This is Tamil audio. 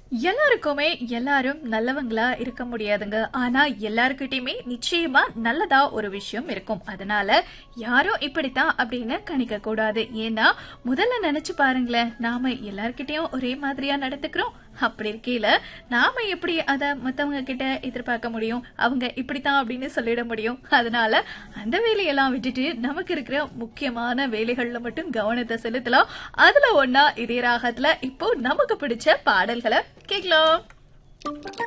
எல்லாருக்குமே எல்லாரும் நல்லவங்களா இருக்க முடியாதுங்க ஆனா எல்லாருக்கிட்டயுமே நிச்சயமா நல்லதா ஒரு விஷயம் இருக்கும் அதனால யாரும் இப்படித்தான் அப்படின்னு கணிக்க கூடாது ஏன்னா முதல்ல நினைச்சு பாருங்களேன் நாம எல்லார்கிட்டயும் ஒரே மாதிரியா நடந்துக்கிறோம் அப்படி இருக்கையில நாம எப்படி அத மத்தவங்க கிட்ட எதிர்பார்க்க முடியும் அவங்க இப்படித்தான் அப்படின்னு சொல்லிட முடியும் அதனால அந்த வேலையெல்லாம் விட்டுட்டு நமக்கு இருக்கிற முக்கியமான வேலைகள்ல மட்டும் கவனத்தை செலுத்தலாம் அதுல ஒன்னா இதே ராகத்துல இப்போ நமக்கு பிடிச்ச பாடல்களை கேட்கலாம்